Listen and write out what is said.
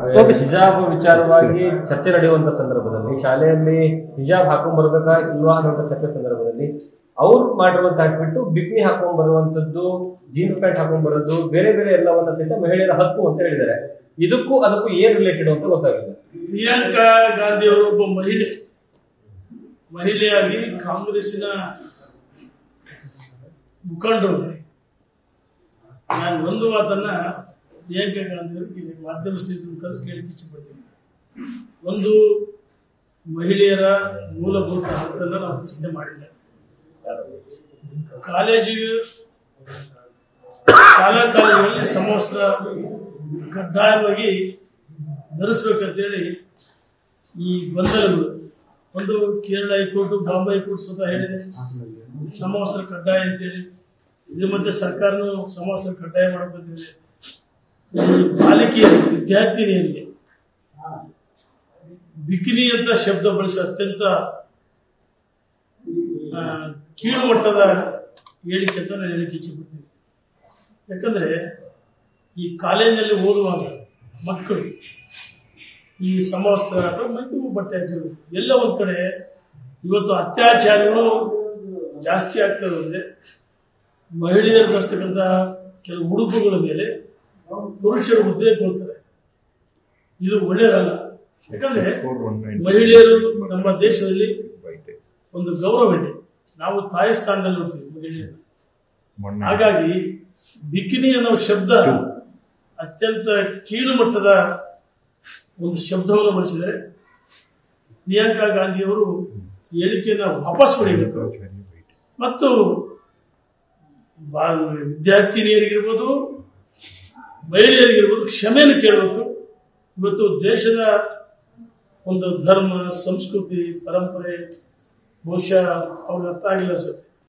ಹಿಜಾಬ್ ವಿಚಾರವಾಗಿ ಚರ್ಚೆ ನಡೆಯುವಂತ ಸಂದರ್ಭದಲ್ಲಿ ಶಾಲೆಯಲ್ಲಿ ಹಿಜಾಬ್ ಹಾಕೊಂಡ್ ಬರ್ಬೇಕಾ ಇಲ್ವಾ ಅನ್ನುವಂತ ಚರ್ಚೆ ಸಂದರ್ಭದಲ್ಲಿ ಅವ್ರು ಮಾಡಿರುವಂತ ಹಾಕ್ಬಿಟ್ಟು ಬಿಕ್ನಿ ಹಾಕೊಂಡ್ ಬರುವಂತದ್ದು ಜೀನ್ಸ್ ಪ್ಯಾಂಟ್ ಹಾಕೊಂಡ್ ಬರೋದು ಬೇರೆ ಬೇರೆ ಎಲ್ಲವನ್ನ ಸಹಿತ ಮಹಿಳೆಯರ ಹಕ್ಕು ಅಂತ ಹೇಳಿದ್ದಾರೆ ಇದಕ್ಕೂ ಅದಕ್ಕೂ ಏನ್ ರಿಲೇಟೆಡ್ ಅಂತ ಗೊತ್ತಾಗಿಲ್ಲ ಪ್ರಿಯಾಂಕಾ ಗಾಂಧಿ ಅವರು ಒಬ್ಬ ಮಹಿಳೆ ಮಹಿಳೆಯಾಗಿ ಕಾಂಗ್ರೆಸ್ಸಿನ ಮುಖಂಡರು ನಾನು ಒಂದು ಮಾತನ್ನ ಪ್ರಿಯಾಂಕಾ ಗಾಂಧಿ ಅವರಿಗೆ ಮಾಧ್ಯಮ ಸ್ಥಿತಿ ಮುಖಾಂತರ ಕೇಳಲಿಕ್ಕೆ ಇಚ್ಛೆಪಡ್ತೀನಿ ಒಂದು ಮಹಿಳೆಯರ ಮೂಲಭೂತ ಹಕ್ಕನ್ನು ನಾವು ಪ್ರಶ್ನೆ ಮಾಡಿಲ್ಲ ಕಾಲೇಜಿಗೆ ಶಾಲಾ ಕಾಲೇಜುಗಳಲ್ಲಿ ಸಮವಸ್ತ್ರ ಕಡ್ಡಾಯವಾಗಿ ಧರಿಸ್ಬೇಕಂತೇಳಿ ಈ ಗೊಂದಲಗಳು ಒಂದು ಕೇರಳ ಹೈಕೋರ್ಟ್ ಬಾಂಬೆ ಹೈಕೋರ್ಟ್ ಸ್ವತಃ ಹೇಳಿದೆ ಸಮವಸ್ತ್ರ ಕಡ್ಡಾಯ ಅಂತೇಳಿ ಇದ್ರ ಮಧ್ಯೆ ಸರ್ಕಾರನೂ ಸಮವಸ್ತ್ರ ಕಡ್ಡಾಯ ಮಾಡಬೇಕಂತೇಳಿ ಈ ಬಾಲಿಕೆಯರಿಗೆ ವಿದ್ಯಾರ್ಥಿನಿಯರಿಗೆ ಬಿಕಿನಿ ಅಂತ ಶಬ್ದ ಬಳಸಿ ಅತ್ಯಂತ ಆ, ಕೀಳು ಮಟ್ಟದ ಹೇಳಿಕೆ ಅಂತ ನಾನು ಹೇಳಿಕೆ ಇಚ್ಛೆಪಡ್ತೀನಿ ಯಾಕಂದ್ರೆ ಈ ಕಾಲೇಜಿನಲ್ಲಿ ಓದುವಾಗ ಮಕ್ಕಳು ಈ ಸಮವಸ್ತ್ರ ಅಥವಾ ಮೈತುಂಬ ಬಟ್ಟೆ ಹಾಕಿರ್ಬೇಕು ಎಲ್ಲ ಒಂದ್ ಕಡೆ ಇವತ್ತು ಅತ್ಯಾಚಾರಗಳು ಜಾಸ್ತಿ ಆಗ್ತದೆ ಅಂದ್ರೆ ಮಹಿಳೆಯರು ಧರಿಸ್ತಕ್ಕಂಥ ಕೆಲವು ಉಡುಪುಗಳ ಮೇಲೆ ಪುರುಷರು ಮುದ್ರೆ ಕೊಡ್ತಾರೆ ಇದು ಒಳ್ಳೆಯದಲ್ಲ ಯಾಕಂದ್ರೆ ಮಹಿಳೆಯರು ನಮ್ಮ ದೇಶದಲ್ಲಿ ಒಂದು ಗೌರವ ಇದೆ ನಾವು ತಾಯಿ ಸ್ಥಾನದಲ್ಲಿ ನೋಡ್ತೀವಿ ಮಹಿಳೆಯರು ಹಾಗಾಗಿ ಬಿಕಿನಿ ಅನ್ನೋ ಶಬ್ದ ಅತ್ಯಂತ ಕೀಳು ಮಟ್ಟದ ಒಂದು ಶಬ್ದವನ್ನು ಬಳಸಿದರೆ ಪ್ರಿಯಾಂಕಾ ಗಾಂಧಿಯವರು ಈ ಹೇಳಿಕೆಯನ್ನು ವಾಪಸ್ ಪಡೆಯಬೇಕು ಮತ್ತು ಬಾ- ವಿದ್ಯಾರ್ಥಿನಿಯರಿಗಿರ್ಬೋದು ಮಹಿಳೆಯರಿಗಿರ್ಬೋದು ಕ್ಷಮೆಯನ್ನು ಕೇಳಬೇಕು ಇವತ್ತು ದೇಶದ ಒಂದು ಧರ್ಮ ಸಂಸ್ಕೃತಿ ಪರಂಪರೆ ಬಹುಶಃ ಅವ್ರಿಗೆ ಅರ್ಥ ಆಗಿಲ್ಲ ಸರ್